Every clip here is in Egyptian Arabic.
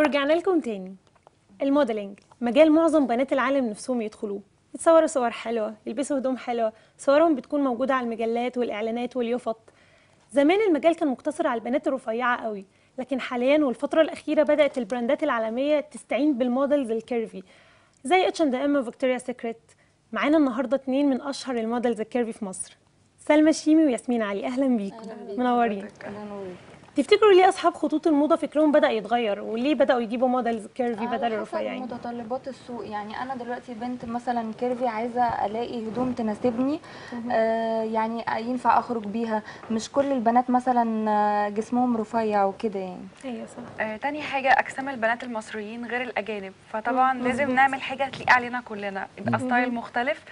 ورجعنا لكم تاني الموديلنج مجال معظم بنات العالم نفسهم يدخلوه يتصوروا صور حلوة يلبسوا هدوم حلوة صورهم بتكون موجودة على المجلات والإعلانات واليوفط زمان المجال كان مقتصر على البنات الرفيعة قوي لكن حاليا والفترة الأخيرة بدأت البراندات العالمية تستعين بالموديلز الكيرفي زي اتش اند ام وفيكتوريا سيكريت معانا النهارده اتنين من أشهر الموديلز الكيرفي في مصر سلمى شيمي وياسمين علي أهلا بيكم منورين تفتكروا ليه اصحاب خطوط الموضه فكرهم بدا يتغير وليه بداوا يجيبوا موديلز كيرفي بدل على حسب الرفيعين متطلبات السوق يعني انا دلوقتي بنت مثلا كيرفي عايزه الاقي هدوم تناسبني آه يعني ينفع اخرج بيها مش كل البنات مثلا آه، جسمهم رفيع وكده يعني ايوه صح آه، تاني حاجة أجسام البنات المصريين غير الأجانب فطبعا لازم نعمل حاجة تليق علينا كلنا يبقى ستايل مختلف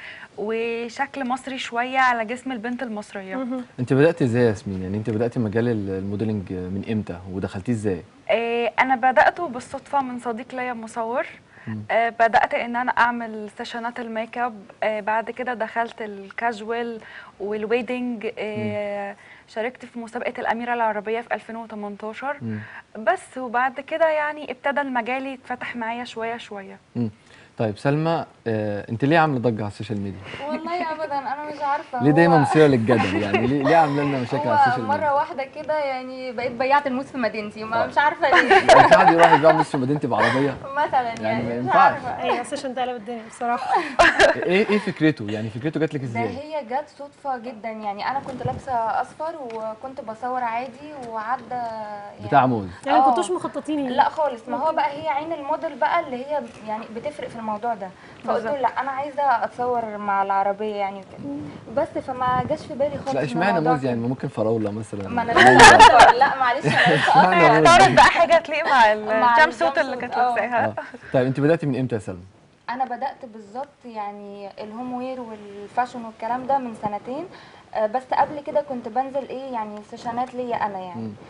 وشكل مصري شوية على جسم البنت المصرية انت بدات ازاي يا ياسمين يعني انت بدات مجال ال- الموديلنج من امتى ودخلتيه ازاي آه، أنا بدأته بالصدفة من صديق ليا مصور آه، بدأت إن أنا أعمل سيشنات الميك اب آه، بعد كده دخلت الكاجوال والويدنج آه، شاركت في مسابقة الأميرة العربية في 2018 مم. بس وبعد كده يعني ابتدى المجال يتفتح معايا شوية شوية مم. طيب سلمى آه، انت ليه عامله ضجه على السوشيال ميديا والله ابدا انا مش عارفه ليه دايما هو- مثيره للجدل يعني ليه ليه عامله لنا مشاكل على هو السوشيال مره ميديا واحده كده يعني بقيت بيعت الموس في مدينتي ما آه. مش عارفه ليه يعني في حد يروح يبيع نص مدينتي بعربيه مثلا يعني يعني, ما مش ينفعش. عارفه ايوه سيشن تقلب الدنيا بصراحه ايه ايه فكرته يعني فكرته جات لك ده ازاي هي جت صدفة جدا يعني أنا كنت لابسة أصفر وكنت بصور عادي وعدى يعني بتاع موز يعني ما آه. كنتوش مخططين ليه؟ لا خالص ما هو بقى هي عين الموديل بقى اللي هي يعني بتفرق في الموضوع ده فقلت له لا أنا عايزة أتصور مع العربية يعني وكده بس فما جاش في بالي خالص لا إن اشمعنى الموضوع موز يعني كده. ما ممكن فراوله مثلا ما أنا لسه أصفر لا معلش أنا لسه اشمعنى أصفر موز؟ اختارت بقى حاجة تليق مع مع الجام سوت اللي الجامب كانت سوت، آه. لابساها آه. طيب انت بداتي من امتى يا سلمى انا بدات بالظبط يعني الهوم وير والفاشن والكلام ده من سنتين آه، بس قبل كده كنت بنزل ايه يعني سيشنات ليا انا يعني مم.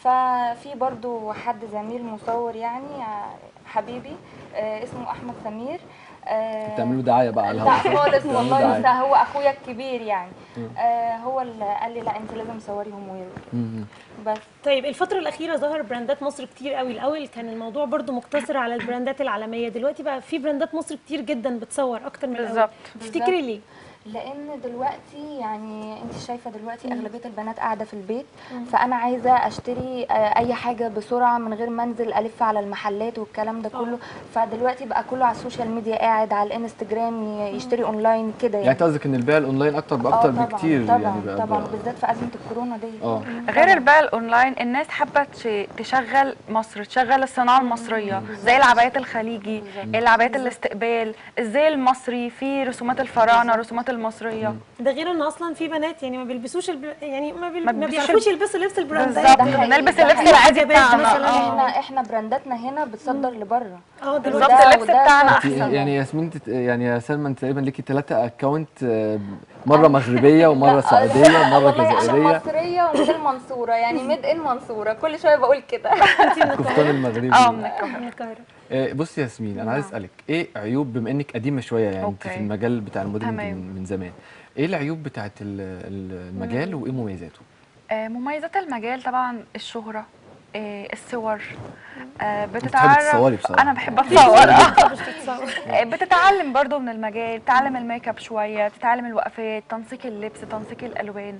ففي برضو حد زميل مصور يعني آه، حبيبي آه، اسمه احمد سمير آه، بتعملوا دعايه بقى على لا الهواء خالص بتعملوا والله دعاية. لسه هو اخويا الكبير يعني مم. آه هو اللي قال لي لا انت لازم تصوري هوم وير مم. بس طيب الفترة الأخيرة ظهر براندات مصر كتير قوي، الأول كان الموضوع برضو مقتصر على البراندات العالمية، دلوقتي بقى في براندات مصر كتير جدا بتصور أكتر من الأول. بالظبط. تفتكري ليه؟ لان دلوقتي يعني انت شايفه دلوقتي اغلبيه البنات قاعده في البيت فانا عايزه اشتري آه، اي حاجه بسرعه من غير ما انزل الف على المحلات والكلام ده كله فدلوقتي بقى كله على السوشيال ميديا قاعد على الانستجرام ي- يشتري اونلاين كده يعني يعني انت قصدك ان البيع الاونلاين اكتر آه باكتر طبعاً، بكتير طبعا يعني بقى طبعا بقى- بالذات في ازمه الكورونا دي اه غير البيع الاونلاين الناس حابه تش- تشغل مصر تشغل الصناعه المصريه زي العبايات الخليجي العبايات الاستقبال الزي المصري في رسومات الفراعنه رسومات المصريه ده غير ان اصلا في بنات يعني ما بيلبسوش الب... يعني ما, بيل... ما ما بيلبسوش بيعرفوش يلبسوا لبس البراندات بالظبط ده حقيقي، نلبس ده اللبس حقيقي. العادي حجابات بتاعنا مثلاً. آه. احنا احنا برانداتنا هنا بتصدر لبره اه بالظبط دلوقتي وده- اللبس وده بتاعنا شرف احسن طبعاً. يعني ياسمين تت... يعني يا سلمى انت تقريبا ليكي ثلاثة اكونت مره مغربيه ومره سعوديه ومره والله انا جزائريه مصريه ومن المنصوره يعني ميد ان منصوره كل شويه بقول كده القفطان المغربي اه من القاهره من القاهرة آه، بصي يا ياسمين انا عايز اسالك ايه عيوب بما انك قديمه شويه يعني انت أوكي. في المجال بتاع الموديلنج تمام. من, من زمان ايه العيوب بتاعت ال- ال- المجال وايه مميزاته آه، مميزات المجال طبعا الشهره آه، الصور آه، بتحبي بتتعرف تتصوري بصراحه انا بحب اتصور آه. مش تتصور آه، بتتعلم برضو من المجال بتتعلم الميك اب شويه بتتعلم الوقفات تنسيق اللبس تنسيق الالوان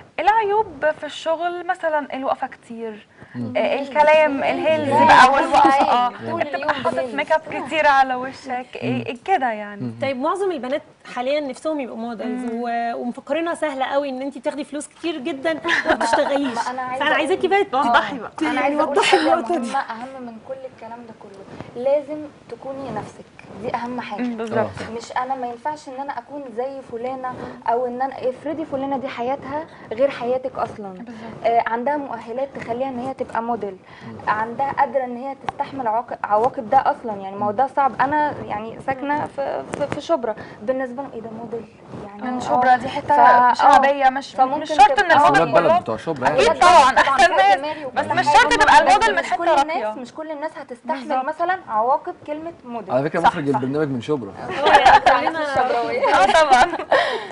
العيوب في الشغل مثلا الوقفه كتير آه، الكلام الهيلز لا، بقى بص والوقفه اه عادي، طول بتبقى اليوم حاطط بهيلز. ميك اب كتير على وشك إيه كده يعني طيب معظم البنات حاليا نفسهم يبقوا موديلز و... ومفكرينها سهله قوي ان انت تاخدي فلوس كتير جدا وما تشتغليش ما أنا عايزة فانا عايزاكي بقى توضحي بقى. ت- انا يعني عايزه اقول وضحي حاجه النقطه دي مهمه اهم من كل الكلام ده كله لازم تكوني نفسك دي اهم حاجه مم، بالظبط آه. مش انا ما ينفعش ان انا اكون زي فلانه او ان انا افرضي فلانه دي حياتها غير حياتك اصلا آه عندها مؤهلات تخليها ان هي تبقى موديل عندها قادره ان هي تستحمل عواقب, عواقب ده اصلا يعني ما هو ده صعب انا يعني ساكنه في في, في شبرا بالنسبه لهم ايه ده موديل يعني من آه. شبرا دي حته فا- شعبيه مش فممكن مش شرط ان تبقى- اصل الموديل البلد كلهم بتوع شبرا أكيد يعني طبعاً، طبعا أحسن ناس، دماغي بس وكل مش حاجة. شرط تبقى الموديل من مش حتة كل راقية. الناس مش كل الناس هتستحمل بالظبط. مثلا عواقب كلمه موديل على فكره صح، مخرج صح. البرنامج من شبرا اه يعني خلينا الشبراوية. اه طبعا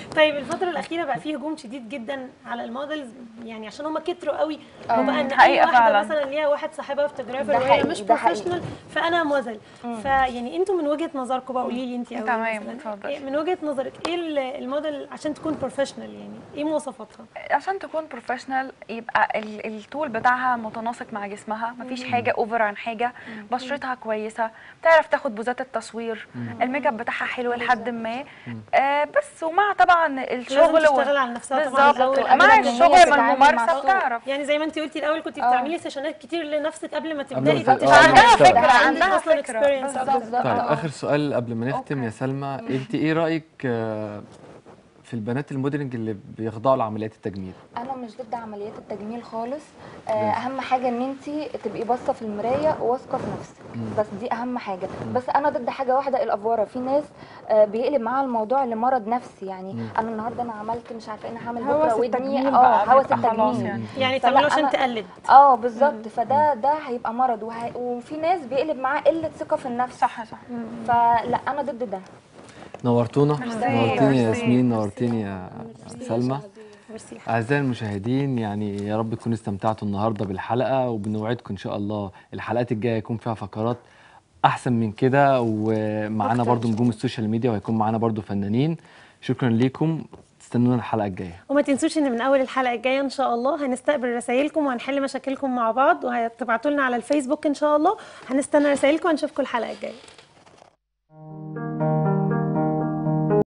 طيب الفترة الأخيرة بقى فيه هجوم شديد جدا على المودلز يعني عشان هم كتروا قوي آه، وبقى ان اي حقيقة واحدة فعلا. مثلا ليها واحد صاحبها فوتوغرافر ده وهي حقيقي، مش ده حقيقي. بروفيشنال فانا موديل فيعني انتوا من وجهة نظركم بقى قولي لي انت اول تمام، مثلاً، اتفضل. إيه- من وجهة نظرك ايه ال- الموديل عشان تكون بروفيشنال يعني ايه مواصفاتها؟ عشان تكون بروفيشنال يبقى ال- الطول بتاعها متناسق مع جسمها مفيش حاجه اوفر عن حاجه بشرتها كويسه بتعرف تاخد بوزات التصوير الميك اب بتاعها حلو لحد ما آه بس ومع طبعا الشغل لازم و- تشتغل على نفسها طبعا بالظبط الأول مع قبل إن هي الشغل مع تتعامل مع الممارسه الشغل. بتعرف يعني زي ما انت قلتي الاول كنت آه. بتعملي سيشنات كتير لنفسك قبل ما ما تبداي تبدأ- تشتغلي آه، عندها بالظبط. فكره عندك عندها أصلاً فكره experience بالظبط بالظبط. طيب آه. اخر سؤال قبل ما نختم يا سلمى انت ايه رايك آه، في البنات الموديلنج اللي بيخضعوا لعمليات التجميل انا مش ضد عمليات التجميل خالص آه، اهم حاجه ان انت تبقي باصه في المرايه واثقه في نفسك بس دي اهم حاجه بس انا ضد حاجه واحده الافوره في ناس آه، بيقلب معاها الموضوع لمرض نفسي يعني انا النهارده انا عملت مش عارفه ايه انا هعمل هوس بكره ودني التجميل اه بقى هوس بيبقى خلاص التجميل يعني. يعني فلا تعمله عشان أنا- تقلد اه بالظبط فده ده هيبقى مرض وه... وفي ناس بيقلب معاه قله ثقه في النفس صح صح فلا انا ضد ده نورتونا ميرسي، نورتيني يا ميرسي. ياسمين نورتيني يا سلمى ميرسي أعزائي المشاهدين يعني يا رب تكونوا استمتعتوا النهارده بالحلقة وبنوعدكم إن شاء الله الحلقات الجاية يكون فيها فقرات أحسن من كده ومعانا برضو نجوم السوشيال ميديا وهيكون معانا برضو فنانين شكرا ليكم استنونا الحلقة الجاية وما تنسوش ان من اول الحلقه الجايه ان شاء الله هنستقبل رسائلكم وهنحل مشاكلكم مع بعض وهتبعتوا لنا على الفيسبوك ان شاء الله هنستنى رسائلكم ونشوفكم الحلقه الجايه